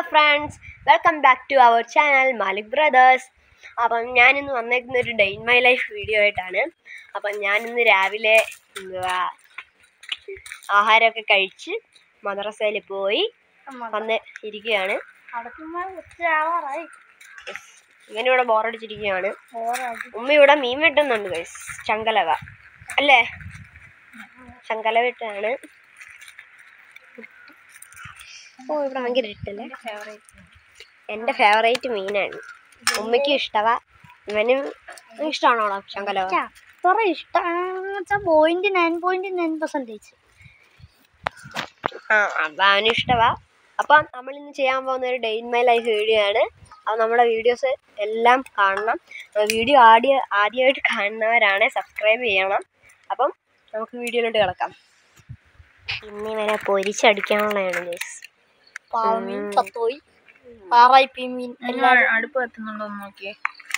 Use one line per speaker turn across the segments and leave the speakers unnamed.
Friends welcome back to our channel Malik brothers അപ്പം ഞാനിന്ന് വന്നേക്കുന്ന ഒരു day in my life video ആയിട്ടാണ് അപ്പം ഞാനിന്ന് രാവിലെ എന്തുവാ ആഹാരമൊക്കെ കഴിച്ച് മദ്രസയിൽ പോയി വന്ന് ഇരിക്കുകയാണ്
ഉച്ചയാവാറായി
ഇവനിവിടെ ബോറടിച്ചിരിക്കുകയാണ്
ഓറായി
ഉമ്മ ഇവിടെ മീൻ വെട്ടുന്നുണ്ട് ഗൈസ് ചങ്കലവ അല്ലേ ചങ്കലവ ഇട്ടാണ് ഓ ഇവിടെ ഭയങ്കര ഇട്ടല്ലേ എൻ്റെ ഫേവറേറ്റ് മീനാണ് ഉമ്മയ്ക്കും ഇഷ്ടവാ ഇവനും ഇഷ്ടമാണോടാ ചങ്കലവ
അത്ര ഇഷ്ടം point nine point nine percentage
ആ അപ്പം അവനും ഇഷ്ടവാ അപ്പം നമ്മൾ ഇന്ന് ചെയ്യാൻ പോകുന്ന ഒരു day in my life video ആണ് അപ്പം നമ്മുടെ വീഡിയോസ് എല്ലാം കാണണം വീഡിയോ ആദ്യ ആദ്യമായിട്ട് കാണുന്നവരാണ് സബ്സ്ക്രൈബ് ചെയ്യണം അപ്പം നമുക്ക് വീഡിയോയിലോട്ട് കിടക്കാം ഇന്ന് ഇവനെ പൊരിച്ചടിക്കാനുള്ളതാണ് ഗൈസ്
പാവമീൻ ചത്തോയി പാറായിപ്പി മീൻ എല്ലാവരും
അടുപ്പ് കത്തുന്നുണ്ടോ നോക്കിയേ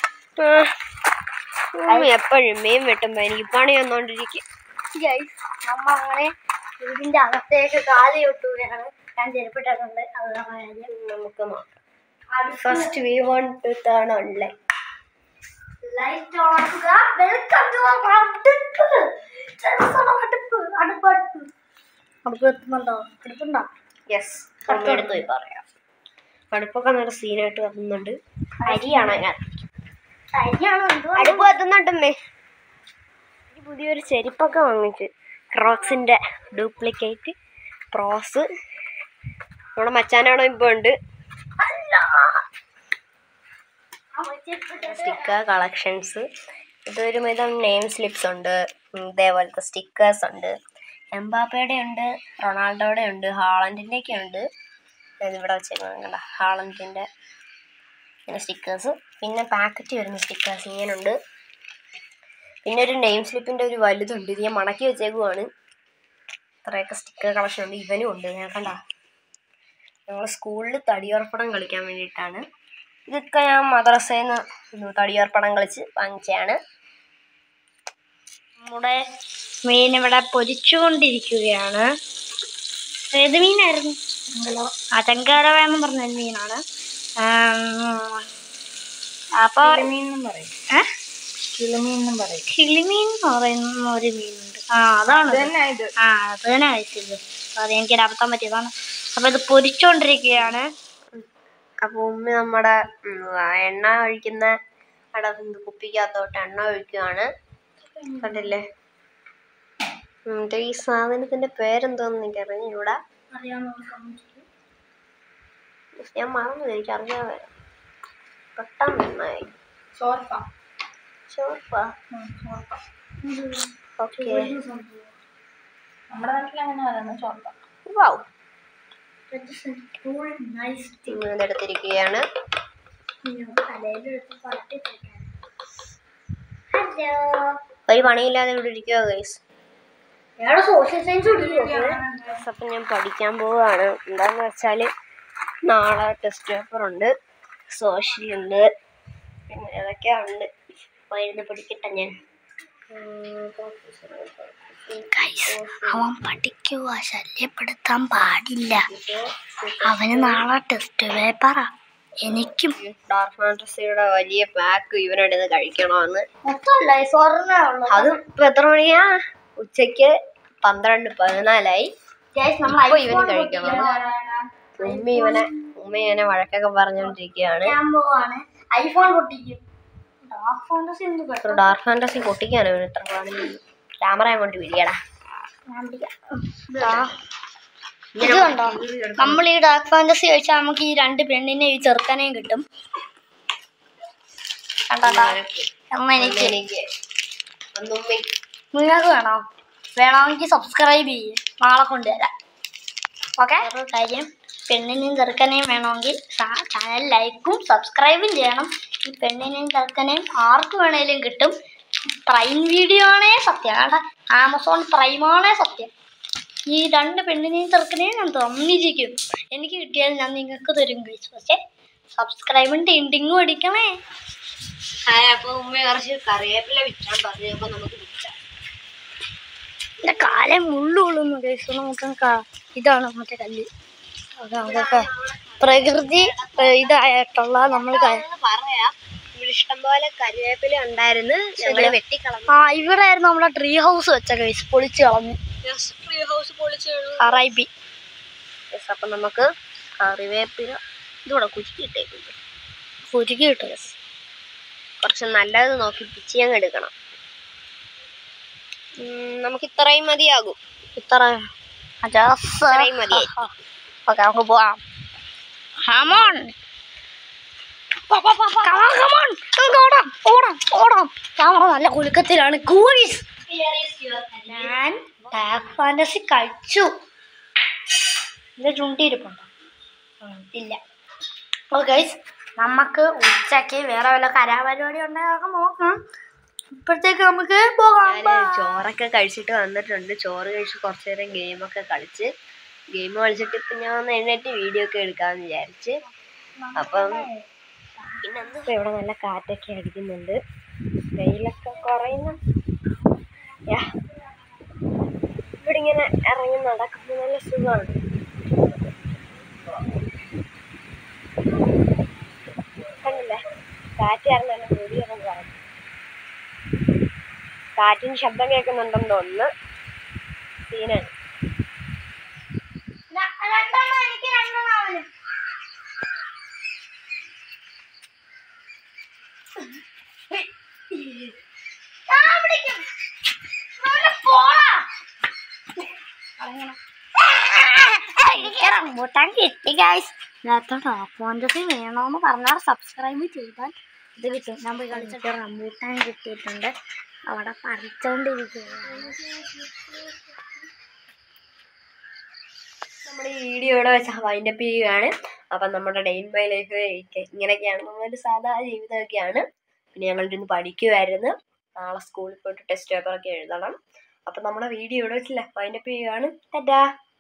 എപ്പോഴും മീൻ വെട്ടുമ്പോ എനിക്ക് പണി വന്നോണ്ടിരിക്കും
ഗൈസ് നമ്മ അങ്ങനെ ഇതിന്റെ അകത്തേക്ക് കാല് കൊട്ടുകയാണ് ഞാൻ ചെരുപ്പിട്ടിട്ടുണ്ട് അത് കാര്യം
നമുക്ക് നോക്കാം first we want to turn on light
light ഓണാക്കുക വെൽക്കം ടു അടുപ്പ് അടുപ്പ് അടുപ്പ് അടുപ്പ് അടുപ്പ് എത്തുന്നുണ്ടോ അടുപ്പുണ്ടോ
യെസ് അടുത്ത് പോയി പറയാം അടുപ്പൊക്കെ നല്ല സീനായിട്ട് കത്തുന്നുണ്ട് അരിയാണ് അതിനകത്ത്
അരിയാണോ എന്തോ
അടുപ്പ് കത്തുന്നുണ്ടമ്മേ എനിക്ക് പുതിയൊരു ചെരുപ്പൊക്കെ വാങ്ങിച്ച് ക്രോക്സിന്റെ ഡ്യൂപ്ലിക്കേറ്റ് പ്രോസ് നമ്മുടെ മച്ചാനാണോ ഇപ്പോൾ ഉണ്ട് സ്റ്റിക്കർ കളക്ഷൻസ് ഇതൊരു വിധം നെയിം സ്ലിപ്സ് ഉണ്ട് ഉം, ഇതേപോലത്തെ സ്റ്റിക്കേഴ്സ് ഉണ്ട് എംബാപ്പയുടെ ഉണ്ട് റൊണാൾഡോയുടെ ഉണ്ട് ഹാളൻഡിൻ്റെ ഒക്കെ ഉണ്ട് ഇതിവിടെ വെച്ചേക്കുന്നത് കണ്ട ഹാളൻഡിൻ്റെ ഇങ്ങനെ സ്റ്റിക്കേഴ്സ് പിന്നെ പാക്കറ്റ് വരുന്ന സ്റ്റിക്കേഴ്സ് ഇങ്ങനെയുണ്ട് പിന്നെ ഒരു നെയിം സ്ലിപ്പിൻ്റെ ഒരു വലുതുണ്ട് ഇത് ഞാൻ മടക്കി വെച്ചേക്കുവാണ് ഇത്രയൊക്കെ സ്റ്റിക്കർ കളക്ഷൻ ഉണ്ട് ഇവനും ഉണ്ട് ഞാൻ കണ്ട ഞങ്ങൾ സ്കൂളിൽ തടിയോർപ്പടം കളിക്കാൻ വേണ്ടിയിട്ടാണ് ഇതൊക്കെ ഞാൻ മദ്രസയിൽ നിന്ന് തടിയോർപ്പടം കളിച്ച് വാങ്ങിച്ചതാണ്
നമ്മുടെ മീൻ ഇവിടെ പൊരിച്ചുകൊണ്ടിരിക്കുകയാണ് ഏത് മീനായിരുന്നു ആ ചങ്കാരവ എന്ന് പറഞ്ഞ ഒരു മീനാണ് ആം, അപ്പൊ
കിളിമീൻ എന്നും പറയും
ഏ?
കിളിമീൻ എന്നും പറയും
കിളിമീൻ എന്ന് പറയുന്ന ഒരു മീനുണ്ട് ആ അതാണ്
ഇത്
ഇത്.
തന്നെ ഇത്
ആ അത് തന്നെ കഴിച്ചത് അത് എനിക്കൊരു അബദ്ധം പറ്റിയതാണ് അപ്പൊ ഇത് പൊരിച്ചുകൊണ്ടിരിക്കുകയാണ്
അപ്പോൾ ഉമ്മ നമ്മുടെ ഉം, എണ്ണ ഒഴിക്കുന്ന അവിടെ എന്ത് കുപ്പിക്കകത്തോട്ട് എണ്ണ ഒഴിക്കുകയാണ് കണ്ടില്ലേ ഉം, ഇത് ഈ സാധനത്തിന്റെ പേരെന്തോന്ന് എനിക്ക് അറിഞ്ഞൂടാ ഞാൻ മറന്നു എനിക്ക് അറിയാതെ പെട്ടെന്ന് നന്നായി
ചോർപ്പ
ചോർപ്പ ഓക്കെ
നമ്മുടെ നാട്ടിൽ അങ്ങനെ പറയുന്നത് ചോർപ്പ
വാവ് ഇതെടുത്തിരിക്കുകയാണ്
ഹലോ
ഒരു പണിയില്ലാതെ ഇവിടെ ഇരിക്കുക ഗൈസ്
ഇയാളെ സോഷ്യൽ സയൻസ് പഠിക്കുമോ
അപ്പം ഞാൻ പഠിക്കാൻ പോവുകയാണ് എന്താന്ന് വെച്ചാൽ നാളെ ടെസ്റ്റ് പേപ്പർ ഉണ്ട് സോഷ്യൽ ഉണ്ട് പിന്നെ ഏതൊക്കെയാ ഉണ്ട് അപ്പോൾ ഇരുന്ന് പഠിക്കട്ടെ ഞാൻ
അവൻ പഠിക്കുക ശല്യപ്പെടുത്താൻ പാടില്ല അവന് നാളെ ടെസ്റ്റ് പേപ്പറാ എനിക്കും
ഡാർക്ക് ഫാൻറ്റസിയുടെ വലിയ പാക്ക് ഇവനെടുത്ത് കഴിക്കണമെന്ന്
മൊത്തമല്ല സ്വർണ്ണ
അത് ഇപ്പം എത്ര മണിയാ ഉച്ചയ്ക്ക് പന്ത്രണ്ട് പതിനാലായി ഇപ്പൊ ഇവന് കഴിക്കണം ഉമ്മ ഇവനെ ഉമ്മ ഇവനെ വഴക്കൊക്കെ പറഞ്ഞുകൊണ്ടിരിക്കുകയാണ്
ഞാൻ പോവാണ് ഐഫോൺ പൊട്ടിക്കും ഡാർക്ക് ഫാന്റസി എന്ത്
ഇത്ര ഡാർക്ക് ഫാൻറ്റസി പൊട്ടിക്കാനോ ഇവന് ഇത്ര പാടില്ല ക്യാമറ അങ്ങോട്ട് വിരിയടാ
ഇത് കണ്ടോ നമ്മൾ ഈ ഡാർക്ക് ഫാന്റസി കഴിച്ചാൽ നമുക്ക് ഈ രണ്ട് പെണ്ണിനെ ഈ ചെറുക്കനെയും കിട്ടും കണ്ടോ എന്നാ എനിക്ക്
എനിക്ക് ഒന്നുമ്മ
നിങ്ങൾക്ക് വേണോ വേണമെങ്കിൽ സബ്സ്ക്രൈബ് ചെയ്യും നാളെ കൊണ്ടുവരാം ഓക്കെ കാര്യം പെണ്ണിനെയും ചെറുക്കനെയും വേണമെങ്കിൽ ചാനൽ ലൈക്കും സബ്സ്ക്രൈബും ചെയ്യണം ഈ പെണ്ണിനെയും ചെറുക്കനെയും ആർക്ക് വേണേലും കിട്ടും പ്രൈം വീഡിയോ ആണേ സത്യം കേട്ടാ ആമസോൺ പ്രൈമാണേ സത്യം ഈ രണ്ട് പെണ്ണിനെയും ചെറുക്കനെയും ഞാൻ തന്നിരിക്കും എനിക്ക് കിട്ടിയാൽ ഞാൻ നിങ്ങൾക്ക് തരും കഴിച്ചു പക്ഷേ സബ്സ്ക്രൈബും ടിൻഡിങ്ങും അടിക്കണേ
അപ്പൊ ഉമ്മ കുറച്ച് കറിവേപ്പില വിറ്റാൻ പറഞ്ഞപ്പോ നമുക്ക് വിറ്റാം
എന്റെ കാലം മുള്ളുള്ളുന്നു കേസ് നമുക്ക് ക- ഇതാണ് മറ്റേ കല്ല് അതെ അതൊക്കെ പ്രകൃതി ഏഹ്, ഇതായിട്ടുള്ള നമ്മൾ ക-
പറയാം ഇവിടെ ഇഷ്ടംപോലെ കരിവേപ്പില ഉണ്ടായിരുന്നു ഞങ്ങള് വെട്ടിക്കളഞ്ഞു
ആ ഇവിടെ ആയിരുന്നു നമ്മളെ ട്രീ ഹൗസ് വെച്ച കൈസ് പൊളിച്ച് കളഞ്ഞു
ട്രീ ഹൗസ് പൊളിച്ചു
ആർ ഐ ബി
അപ്പൊ നമുക്ക് കറിവേപ്പില ഇതൂടെ കുച്ചിട്ടേക്കുന്നു
കുരുക്കി കിട്ടും
കുറച്ച് നല്ലത് നോക്കി പിച്ചി അങ്ങ് എടുക്കണം ഉം, നമുക്ക് ഇത്രയും മതിയാകും
ഇത്ര
ഇത്രയും മതിയായി.
ഓക്കെ നമുക്ക് പോവാം ഹമോൺ നമുക്ക് ഓടാം ഓടാം ഓടാം ക്യാമറ നല്ല കുലുക്കത്തിലാണ് ഗൂയിസ് ഞാൻ ടാക് ഫാന്റസി കഴിച്ചു ഇത് ചുണ്ടിയിരിപ്പുണ്ടോ ഉം, ഇല്ല ഓക്കെ നമുക്ക് ഉച്ചക്ക് വേറെ വല്ല കലാപരിപാടി ഉണ്ടെങ്കിൽ നോക്കാം ഇപ്പോഴത്തേക്ക് നമുക്ക് പോകാം
ഞാന് ചോറൊക്കെ കഴിച്ചിട്ട് വന്നിട്ടുണ്ട് ചോറ് കഴിച്ച് കുറച്ചു നേരം ഗെയിമൊക്കെ കളിച്ച് ഗെയിം കളിച്ചിട്ട് ഇപ്പൊ ഞാൻ ഒന്ന് എഴുന്നേറ്റ് വീഡിയോ ഒക്കെ എടുക്കാന്ന് വിചാരിച്ച് അപ്പം പിന്നെ ഇപ്പൊ ഇവിടെ നല്ല കാറ്റൊക്കെ അടിക്കുന്നുണ്ട് വെയിലൊക്കെ കുറയുന്നു യാ. ഇവിടെ ഇങ്ങനെ ഇറങ്ങി നടക്കുമ്പോൾ നല്ല സുഖമാണ് കണ്ടില്ലേ കാറ്റ് കാരണം നല്ല മുടിയൊക്കെ കുറഞ്ഞു കാറ്റിന് ശബ്ദം കേൾക്കുന്നുണ്ടെന്ന് തോന്നുന്നു സീനാണ്
രണ്ടെണ്ണം എനിക്ക് രണ്ടെണ്ണം അവന് ഞാൻ പിടിക്കും അവനെ പോടാ റംബൂട്ടാൻ കിട്ടി ഗൈസ് നേരത്തോട്ട് ഫോൺസി വേണമെന്ന് പറഞ്ഞാൽ സബ്സ്ക്രൈബ് ചെയ്താൽ ഇത് കിട്ടും ഞാൻ പോയി കളിച്ചിട്ട് റംബൂട്ടാൻ കിട്ടിയിട്ടുണ്ട് അവിടെ പറിച്ചോണ്ടിരിക്കുകയാണ്
നമ്മുടെ ഈ വീഡിയോ ഇവിടെ വെച്ച് വൈൻഡപ്പ് ചെയ്യുകയാണ് അപ്പം നമ്മുടെ ഡേ ഇൻ മൈ ലൈഫ് ഇങ്ങനെയൊക്കെയാണ് നമ്മളൊരു സാധാ ജീവിതമൊക്കെയാണ് പിന്നെ ഞങ്ങളുടെ ഇന്ന് പഠിക്കുമായിരുന്നു നാളെ സ്കൂളിൽ പോയിട്ട് ടെസ്റ്റ് പേപ്പറൊക്കെ എഴുതണം അപ്പം നമ്മുടെ വീഡിയോ ഇവിടെ വെച്ചില്ല വൈൻഡപ്പ് ചെയ്യുകയാണ് ടാറ്റാ